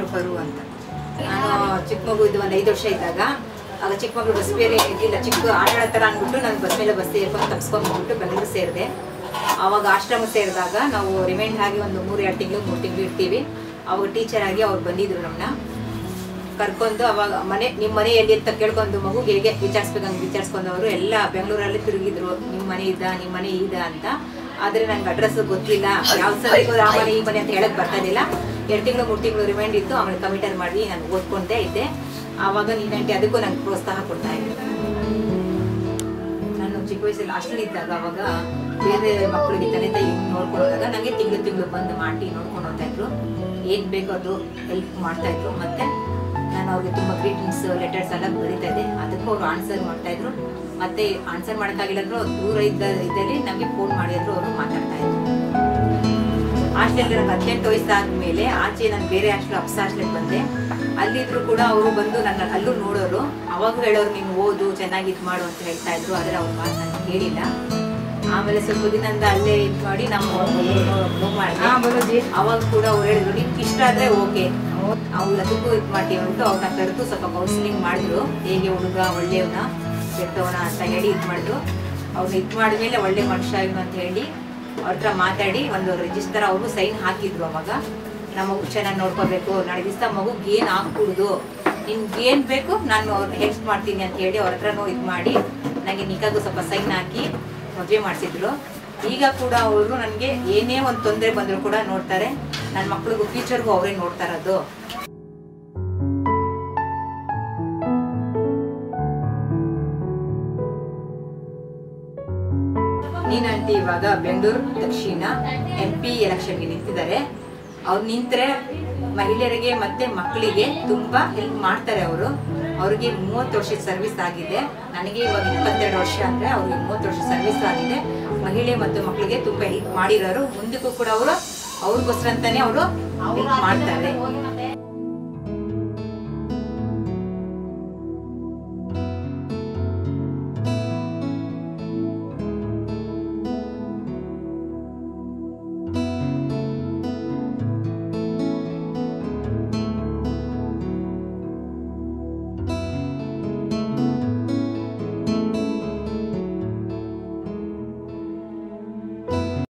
ಪರು ಅಂತ ನಾನು ಚಿಕ್ಕ ಮಗು ಇದ್ದು ಒಂದು ಐದು ವರ್ಷ ಇದ್ದಾಗ ಆಗ ಚಿಕ್ಕ ಮಗಳು ಬಸ್ ಬೇರೆ ಇದ್ದಿಲ್ಲ ಚಿಕ್ಕ ಆಟ ಥರ ಅಂದ್ಬಿಟ್ಟು ನಾನು ಬಸ್ ಮೇಲೆ ಬಸ್ ಸೇರ್ಕೊಂಡು ತಪ್ಸ್ಕೊಂಡ್ಬಿಟ್ಟು ಬೆಂಗಳೂರು ಸೇರಿದೆ ಆವಾಗ ಆಶ್ರಮ ಸೇರಿದಾಗ ನಾವು ರಿಮೈಂಡ್ ಆಗಿ ಒಂದು ಮೂರು ಎರಡು ತಿಂಗಳು ಮೂರು ತಿಂಗಳು ಇರ್ತೀವಿ ಅವಾಗ ಟೀಚರ್ ಆಗಿ ಅವ್ರು ಬಂದಿದ್ರು ನಮ್ಮನ್ನ ಕರ್ಕೊಂಡು ಅವಾಗ ಮನೆ ನಿಮ್ಮ ಮನೆ ಎಲ್ಲಿ ಅಂತ ಕೇಳ್ಕೊಂಡು ಮಗು ಹೇಗೆ ವಿಚಾರಿಸ್ಬೇಕಂಗೆ ವಿಚಾರಿಸ್ಕೊಂಡವರು ಎಲ್ಲ ಬೆಂಗಳೂರಲ್ಲಿ ತಿರುಗಿದ್ರು ನಿಮ್ಮ ಮನೆ ಇದ್ದ ನಿಮ್ಮ ಮನೆ ಇದ ಅಂತ ಆದ್ರೆ ನಂಗೆ ಅಡ್ರೆಸ್ ಗೊತ್ತಿಲ್ಲ ಯಾವ ಸರಿ ಆ ಮನೆ ಈ ಮನೆ ಅಂತ ಹೇಳಕ್ ಬರ್ತಾ ಇದ್ದಿಲ್ಲ ಎರಡು ತಿಂಗಳು ಮೂರು ತಿಂಗಳು ರಿಮೈಂಡ್ ಇತ್ತು ಆಮೇಲೆ ಕಮಿಟರ್ ಮಾಡಿ ನಾನು ಓದ್ಕೊಂಡೇ ಇದ್ದೆ ಆವಾಗ ನೀನಂಟಿ ಅದಕ್ಕೂ ನಂಗೆ ಪ್ರೋತ್ಸಾಹ ಕೊಡ್ತಾ ಇದ್ದೆ ನಾನು ಚಿಕ್ಕ ವಯಸ್ಸಲ್ಲಿ ಹಾಸ್ಟೆಲ್ ಇದ್ದಾಗ ಅವಾಗ ಬೇರೆ ಮಕ್ಕಳಿಗೆ ತಂದೆ ತಾಯಿ ನೋಡ್ಕೊಂಡು ಹೋದಾಗ ನನಗೆ ತಿಂಗಳು ತಿಂಗಳು ಬಂದು ಮಾಡಿ ನೋಡ್ಕೊಂಡು ಹೋಗ್ತಾ ಇದ್ರು ಏನ್ ಬೇಕೋ ಅದು ಹೆಲ್ಪ್ ಮಾಡ್ತಾ ಇದ್ರು ಮತ್ತೆ ನಾನು ಅವ್ರಿಗೆ ತುಂಬಾ ಗ್ರೀಟಿಂಗ್ಸ್ ಲೆಟರ್ಸ್ ಎಲ್ಲ ಬರೀತಾ ಇದ್ದೆ ಅದಕ್ಕೂ ಅವ್ರು ಆನ್ಸರ್ ಮಾಡ್ತಾ ಇದ್ರು ಮತ್ತೆ ಆನ್ಸರ್ ಮಾಡೋಕ್ಕಾಗಿಲ್ಲ ಅಂದ್ರೂ ಅವ್ರು ದೂರ ಇದ್ದ ಇದ್ದಲ್ಲಿ ನಮಗೆ ಫೋನ್ ಮಾಡಿದ್ರು ಅವರು ಮಾತಾಡ್ತಾ ಇದ್ರು ಹಾಸ್ಟೆಲ್ ನನಗೆ ಹದಿನೆಂಟು ವಯಸ್ಸಾದ್ಮೇಲೆ ಆಚೆ ನಾನು ಬೇರೆ ಹಾಸ್ಟೆಲ್ ಅಪ್ಸ ಹಾಸ್ಟೆಲ್ಗೆ ಬಂದೆ ಅಲ್ಲಿದ್ರು ಕೂಡ ಅವರು ಬಂದು ನನ್ನ ಅಲ್ಲೂ ನೋಡೋರು ಅವಾಗ ಹೇಳೋರು ನೀನು ಓದು ಚೆನ್ನಾಗಿ ಇದು ಮಾಡು ಅಂತ ಹೇಳ್ತಾ ಇದ್ರು ಆದರೆ ಅವ್ರ ಮಾತು ನಾನು ಕೇಳಿಲ್ಲ ಆಮೇಲೆ ಸ್ವಲ್ಪ ದಿನದಿಂದ ಅಲ್ಲೇ ಇದು ಮಾಡಿ ನಮ್ಮ ಮೂವ್ ಮಾಡಿದೆ ಅವಾಗ ಕೂಡ ಅವ್ರು ಹೇಳಿದ್ರು ನಿಮ್ಗೆ ಇಷ್ಟ ಆದ್ರೆ ಓಕೆ ಅವ್ರು ಅದಕ್ಕೂ ಇದು ಮಾಡ್ತೀವಿ ಅಂದ್ಬಿಟ್ಟು ಅವ್ರನ್ನ ಕರೆದು ಸ್ವಲ್ಪ ಕೌನ್ಸಿಲಿಂಗ್ ಮಾಡಿದ್ರು ಹೇಗೆ ಹುಡುಗ ಒಳ್ಳೆಯವನ ಕೆಟ್ಟವನ ಅಂತ ಹೇಳಿ ಇದು ಮಾಡಿದ್ರು ಅವ್ರು ಇದು ಮಾಡಿದ್ಮೇಲೆ ಒಳ್ಳೆ ಮನುಷ್ಯ ಇವನು ಅಂತ ಹೇಳಿ ಅವ್ರ ಹತ್ರ ಮಾತಾಡಿ ಒಂದು ರಿಜಿಸ್ಟರ್ ಅವರು ಸೈನ್ ಹಾಕಿದ್ರು ಅವಾಗ ನಮ್ಮ ಮಗು ಚೆನ್ನಾಗಿ ನೋಡ್ಕೋಬೇಕು ನಾಳೆ ದಿವಸ ಮಗುಗೆ ಏನು ಹಾಕ್ಬಿಡುದು ನಿನ್ಗೆ ಏನು ಬೇಕು ನಾನು ಅವ್ರನ್ನ ಹೆಲ್ಪ್ ಮಾಡ್ತೀನಿ ಅಂತ ಹೇಳಿ ಅವ್ರ ಹತ್ರನೂ ಇದು ಮಾಡಿ ನನಗೆ ನಿಕಾಗೂ ಸ್ವಲ್ಪ ಸೈನ್ ಹಾಕಿ ಮದುವೆ ಮಾಡಿಸಿದ್ರು ಈಗ ಕೂಡ ಅವರು ನನಗೆ ಏನೇ ಒಂದು ತೊಂದರೆ ಬಂದರೂ ಕೂಡ ನೋಡ್ತಾರೆ ನನ್ನ ಮಕ್ಳಿಗೂ ಫ್ಯೂಚರ್ಗೂ ಅವರೇ ನೋಡ್ತಾ ಇರೋದು ನೀನಂಟಿ ಇವಾಗ ಬೆಂಗಳೂರು ದಕ್ಷಿಣ ಎಂ ಪಿ ಎಲೆಕ್ಷನ್ಗೆ ನಿಂತಿದ್ದಾರೆ ಅವ್ರು ನಿಂತರೆ ಮಹಿಳೆಯರಿಗೆ ಮತ್ತೆ ಮಕ್ಕಳಿಗೆ ತುಂಬಾ ಹೆಲ್ಪ್ ಮಾಡ್ತಾರೆ ಅವರು ಅವ್ರಿಗೆ ಮೂವತ್ತು ವರ್ಷ ಸರ್ವಿಸ್ ಆಗಿದೆ ನನಗೆ ಇವಾಗ ಇಪ್ಪತ್ತೆರಡು ವರ್ಷ ಅಂದ್ರೆ ಅವ್ರಿಗೆ ಮೂವತ್ತು ವರ್ಷ ಸರ್ವಿಸ್ ಆಗಿದೆ ಮಹಿಳೆ ಮತ್ತು ಮಕ್ಕಳಿಗೆ ತುಂಬಾ ಹೆಲ್ಪ್ ಮಾಡಿರೋರು ಮುಂದಕ್ಕೂ ಕೂಡ ಅವರು ಅವ್ರಿಗೋಸ್ಕರ ಅಂತಾನೆ ಅವರು ಹೆಲ್ಪ್ ಮಾಡ್ತಾರೆ